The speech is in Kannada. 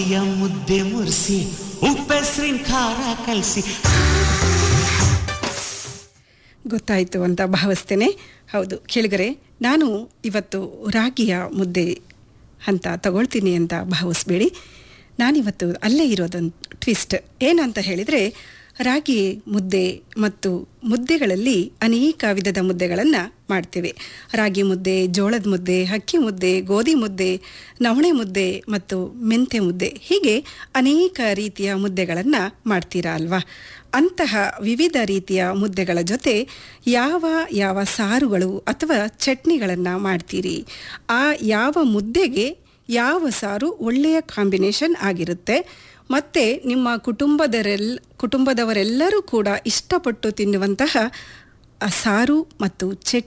ಯ ಮುದ್ದೆ ಮುರಿಸಿ ಉಪ್ಪೆಸ್ರಿನ ಖಾರ ಕಲಸಿ ಗೊತ್ತಾಯಿತು ಅಂತ ಭಾವಿಸ್ತೇನೆ ಹೌದು ಕೇಳಿಗರೆ ನಾನು ಇವತ್ತು ರಾಗಿಯ ಮುದ್ದೆ ಅಂತ ತಗೊಳ್ತೀನಿ ಅಂತ ಭಾವಿಸ್ಬೇಡಿ ನಾನಿವತ್ತು ಅಲ್ಲೇ ಇರೋದೊಂದು ಟ್ವಿಸ್ಟ್ ಏನಂತ ಹೇಳಿದರೆ ರಾಗಿ ಮುದ್ದೆ ಮತ್ತು ಮುದ್ದೆಗಳಲ್ಲಿ ಅನೇಕ ವಿಧದ ಮುದ್ದೆಗಳನ್ನು ಮಾಡ್ತೇವೆ ರಾಗಿ ಮುದ್ದೆ ಜೋಳದ ಮುದ್ದೆ ಅಕ್ಕಿ ಮುದ್ದೆ ಗೋಧಿ ಮುದ್ದೆ ನವಣೆ ಮುದ್ದೆ ಮತ್ತು ಮೆಂತೆ ಮುದ್ದೆ ಹೀಗೆ ಅನೇಕ ರೀತಿಯ ಮುದ್ದೆಗಳನ್ನು ಮಾಡ್ತೀರಾ ಅಲ್ವಾ ಅಂತಹ ವಿವಿಧ ರೀತಿಯ ಮುದ್ದೆಗಳ ಜೊತೆ ಯಾವ ಯಾವ ಸಾರುಗಳು ಅಥವಾ ಚಟ್ನಿಗಳನ್ನು ಮಾಡ್ತೀರಿ ಆ ಯಾವ ಮುದ್ದೆಗೆ ಯಾವ ಸಾರು ಒಳ್ಳೆಯ ಕಾಂಬಿನೇಷನ್ ಆಗಿರುತ್ತೆ ಮತ್ತು ನಿಮ್ಮ ಕುಟುಂಬದರೆಲ್ ಕುಟುಂಬದವರೆಲ್ಲರೂ ಕೂಡ ಇಷ್ಟಪಟ್ಟು ತಿನ್ನುವಂತಹ ಆ ಸಾರು ಮತ್ತು ಚಟ್ನಿ